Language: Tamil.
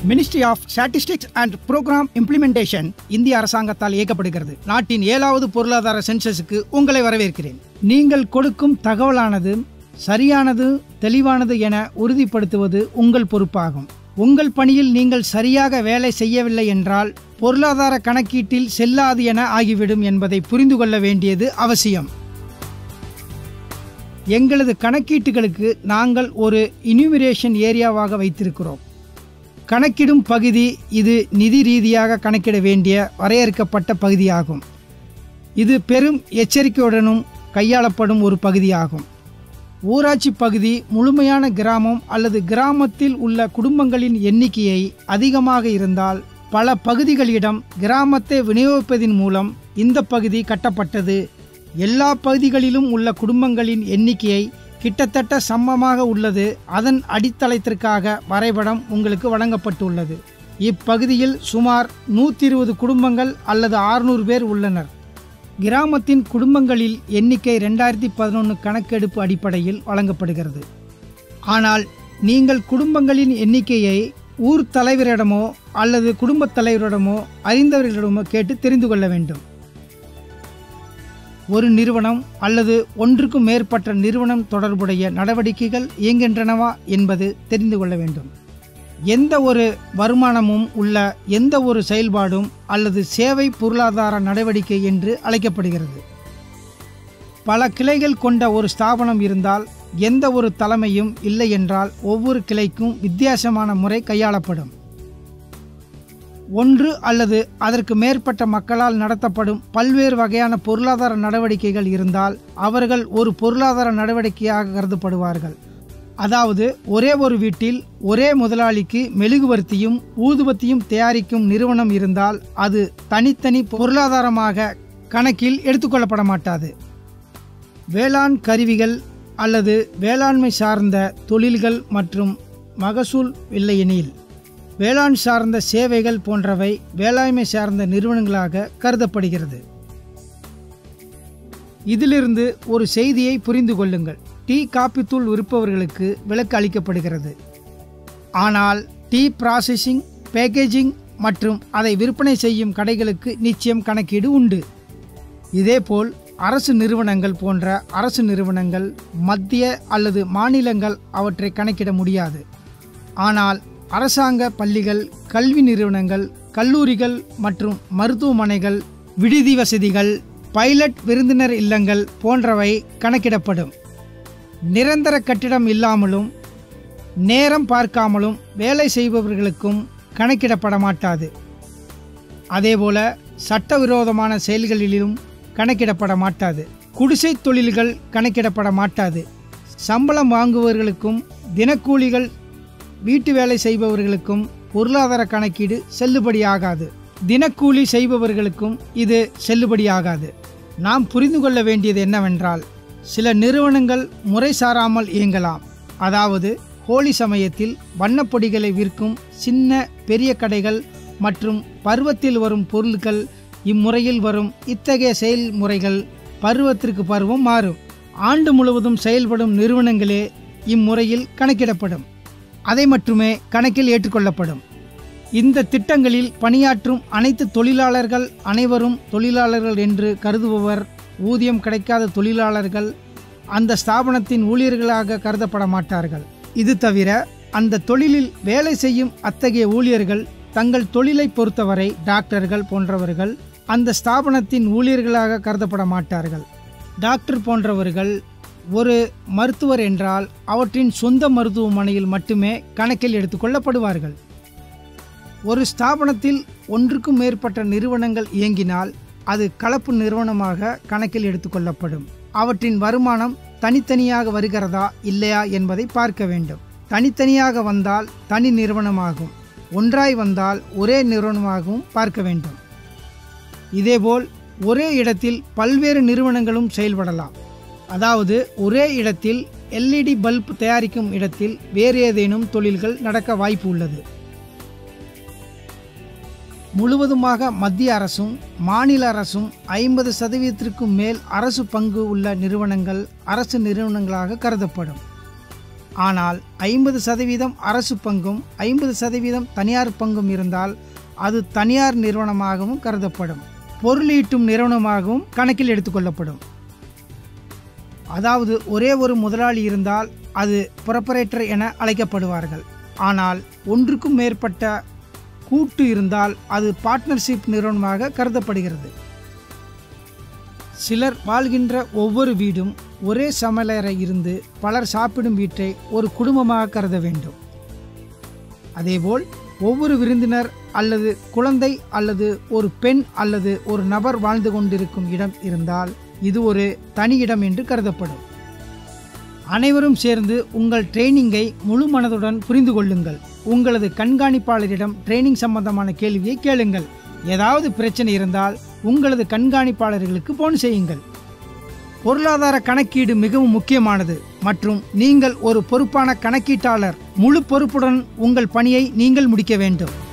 ministry of statistics and programme implementation இந்திய அரசாங்கத்தால் இயக்கப்படுகிறது நாட்டின் ஏழாவது பொருளாதார சென்சஸுக்கு உங்களை வரவேற்கிறேன் நீங்கள் கொடுக்கும் தகவலானது சரியானது தெளிவானது என உறுதிப்படுத்துவது உங்கள் பொறுப்பாகும் உங்கள் பணியில் நீங்கள் சரியாக வேலை செய்யவில்லை என்றால் பொருளாதார கணக்கீட்டில் செல்லாது என ஆகிவிடும் என்பதை புரிந்து கொள்ள வேண்டியது அவசியம் எங்களது கணக்கீட்டுகளுக்கு நாங்கள் ஒரு இனிமிரேஷன் ஏரியாவாக வைத்திருக்கிறோம் கணக்கிடும் பகுதி இது நிதி ரீதியாக கணக்கிட வேண்டிய வரையறுக்கப்பட்ட பகுதியாகும் இது பெரும் எச்சரிக்கையுடனும் கையாளப்படும் ஒரு பகுதியாகும் ஊராட்சி பகுதி முழுமையான கிராமம் அல்லது கிராமத்தில் உள்ள குடும்பங்களின் எண்ணிக்கையை அதிகமாக இருந்தால் பல பகுதிகளிடம் கிராமத்தை விநியோகிப்பதின் மூலம் இந்த பகுதி கட்டப்பட்டது எல்லா பகுதிகளிலும் உள்ள குடும்பங்களின் எண்ணிக்கையை கிட்டத்தட்ட சமமாக உள்ளது அதன் அடித்தளத்திற்காக வரைபடம் உங்களுக்கு வழங்கப்பட்டுள்ளது இப்பகுதியில் சுமார் நூற்றி இருபது குடும்பங்கள் அல்லது ஆறுநூறு பேர் உள்ளனர் கிராமத்தின் குடும்பங்களில் எண்ணிக்கை ரெண்டாயிரத்தி பதினொன்று கணக்கெடுப்பு அடிப்படையில் வழங்கப்படுகிறது ஆனால் நீங்கள் குடும்பங்களின் எண்ணிக்கையை ஊர் தலைவரிடமோ அல்லது குடும்பத் தலைவரிடமோ அறிந்தவர்களிடமோ கேட்டு தெரிந்து கொள்ள வேண்டும் ஒரு நிறுவனம் அல்லது ஒன்றுக்கும் மேற்பட்ட நிறுவனம் தொடர்புடைய நடவடிக்கைகள் இயங்குகின்றனவா என்பது தெரிந்து கொள்ள வேண்டும் எந்த ஒரு வருமானமும் உள்ள எந்த ஒரு செயல்பாடும் அல்லது சேவை பொருளாதார நடவடிக்கை என்று அழைக்கப்படுகிறது பல கிளைகள் கொண்ட ஒரு ஸ்தாபனம் இருந்தால் எந்த ஒரு தலைமையும் இல்லை என்றால் ஒவ்வொரு கிளைக்கும் வித்தியாசமான முறை கையாளப்படும் ஒன்று அல்லது அதற்கு மேற்பட்ட மக்களால் நடத்தப்படும் பல்வேறு வகையான பொருளாதார நடவடிக்கைகள் இருந்தால் அவர்கள் ஒரு பொருளாதார நடவடிக்கையாக கருதப்படுவார்கள் அதாவது ஒரே ஒரு வீட்டில் ஒரே முதலாளிக்கு மெழுகுவர்த்தியும் ஊதுபத்தியும் தயாரிக்கும் நிறுவனம் இருந்தால் அது தனித்தனி பொருளாதாரமாக கணக்கில் எடுத்துக்கொள்ளப்பட மாட்டாது வேளாண் கருவிகள் அல்லது வேளாண்மை சார்ந்த தொழில்கள் மற்றும் மகசூல் இல்லையெனில் வேளாண் சார்ந்த சேவைகள் போன்றவை வேளாண்மை சார்ந்த நிறுவனங்களாக கருதப்படுகிறது இதிலிருந்து ஒரு செய்தியை புரிந்து கொள்ளுங்கள் டீ காப்பித்தூள் விற்பவர்களுக்கு விலக்கு அளிக்கப்படுகிறது ஆனால் டீ ப்ராசஸிங் பேக்கேஜிங் மற்றும் அதை விற்பனை செய்யும் கடைகளுக்கு நிச்சயம் கணக்கீடு உண்டு இதேபோல் அரசு நிறுவனங்கள் போன்ற அரசு நிறுவனங்கள் மத்திய அல்லது மாநிலங்கள் அவற்றை கணக்கிட முடியாது ஆனால் அரசாங்க பள்ளிகள் கல்வி நிறுவனங்கள் கல்லூரிகள் மற்றும் மருத்துவமனைகள் விடுதி வசதிகள் பைலட் விருந்தினர் இல்லங்கள் போன்றவை கணக்கிடப்படும் நிரந்தர கட்டிடம் இல்லாமலும் நேரம் பார்க்காமலும் வேலை செய்பவர்களுக்கும் கணக்கிடப்பட மாட்டாது அதேபோல சட்டவிரோதமான செயல்களிலும் கணக்கிடப்பட மாட்டாது குடிசை தொழில்கள் கணக்கிடப்பட மாட்டாது சம்பளம் வாங்குபவர்களுக்கும் தினக்கூலிகள் வீட்டு வேலை செய்பவர்களுக்கும் பொருளாதார கணக்கீடு செல்லுபடியாகாது தினக்கூலி செய்பவர்களுக்கும் இது செல்லுபடியாகாது நாம் புரிந்து கொள்ள வேண்டியது என்னவென்றால் சில நிறுவனங்கள் முறை சாராமல் இயங்கலாம் அதாவது ஹோலி சமயத்தில் வண்ணப்பொடிகளை விற்கும் சின்ன பெரிய கடைகள் மற்றும் பருவத்தில் வரும் பொருட்கள் இம்முறையில் வரும் இத்தகைய செயல்முறைகள் பருவத்திற்கு பருவம் மாறும் ஆண்டு முழுவதும் செயல்படும் நிறுவனங்களே இம்முறையில் கணக்கிடப்படும் அதை மட்டுமே கணக்கில் ஏற்றுக்கொள்ளப்படும் இந்த திட்டங்களில் பணியாற்றும் அனைத்து தொழிலாளர்கள் அனைவரும் தொழிலாளர்கள் என்று கருதுபவர் ஊதியம் கிடைக்காத தொழிலாளர்கள் அந்த ஸ்தாபனத்தின் ஊழியர்களாக கருதப்பட மாட்டார்கள் இது தவிர அந்த தொழிலில் வேலை செய்யும் அத்தகைய ஊழியர்கள் தங்கள் தொழிலை பொறுத்தவரை டாக்டர்கள் போன்றவர்கள் அந்த ஸ்தாபனத்தின் ஊழியர்களாக கருதப்பட மாட்டார்கள் டாக்டர் போன்றவர்கள் ஒரு மருத்துவர் என்றால் அவற்றின் சொந்த மருத்துவமனையில் மட்டுமே கணக்கில் எடுத்துக்கொள்ளப்படுவார்கள் ஒரு ஸ்தாபனத்தில் ஒன்றுக்கும் மேற்பட்ட நிறுவனங்கள் இயங்கினால் அது கலப்பு நிறுவனமாக கணக்கில் எடுத்துக்கொள்ளப்படும் அவற்றின் வருமானம் தனித்தனியாக வருகிறதா இல்லையா என்பதை பார்க்க வேண்டும் தனித்தனியாக வந்தால் தனி நிறுவனமாகும் ஒன்றாய் வந்தால் ஒரே நிறுவனமாகவும் பார்க்க வேண்டும் இதேபோல் ஒரே இடத்தில் பல்வேறு நிறுவனங்களும் செயல்படலாம் அதாவது ஒரே இடத்தில் எல்இடி பல்ப் தயாரிக்கும் இடத்தில் வேறு ஏதேனும் தொழில்கள் நடக்க வாய்ப்பு உள்ளது முழுவதுமாக மத்திய அரசும் மாநில அரசும் ஐம்பது சதவீதத்திற்கும் மேல் அரசு பங்கு உள்ள நிறுவனங்கள் அரசு நிறுவனங்களாக கருதப்படும் ஆனால் ஐம்பது சதவீதம் அரசு பங்கும் ஐம்பது சதவீதம் தனியார் பங்கும் இருந்தால் அது தனியார் நிறுவனமாகவும் கருதப்படும் பொருளீட்டும் நிறுவனமாகவும் கணக்கில் எடுத்துக்கொள்ளப்படும் அதாவது ஒரே ஒரு முதலாளி இருந்தால் அது புரப்பரேட்டர் என அழைக்கப்படுவார்கள் ஆனால் ஒன்றுக்கும் மேற்பட்ட கூட்டு இருந்தால் அது பார்ட்னர்ஷிப் நிறுவனமாக கருதப்படுகிறது சிலர் வாழ்கின்ற ஒவ்வொரு வீடும் ஒரே சமையலறை இருந்து பலர் சாப்பிடும் வீட்டை ஒரு குடும்பமாக கருத வேண்டும் அதேபோல் ஒவ்வொரு விருந்தினர் அல்லது குழந்தை அல்லது ஒரு பெண் அல்லது ஒரு நபர் வாழ்ந்து கொண்டிருக்கும் இடம் இருந்தால் இது ஒரு தனி இடம் என்று கருதப்படும் அனைவரும் சேர்ந்து உங்கள் ட்ரைனிங்கை முழு மனதுடன் புரிந்து கொள்ளுங்கள் உங்களது கண்காணிப்பாளரிடம் ட்ரைனிங் சம்பந்தமான கேள்வியை கேளுங்கள் ஏதாவது பிரச்சனை இருந்தால் உங்களது கண்காணிப்பாளர்களுக்கு போன் செய்யுங்கள் பொருளாதார கணக்கீடு மிகவும் முக்கியமானது மற்றும் நீங்கள் ஒரு பொறுப்பான கணக்கீட்டாளர் முழு பொறுப்புடன் உங்கள் பணியை நீங்கள் முடிக்க வேண்டும்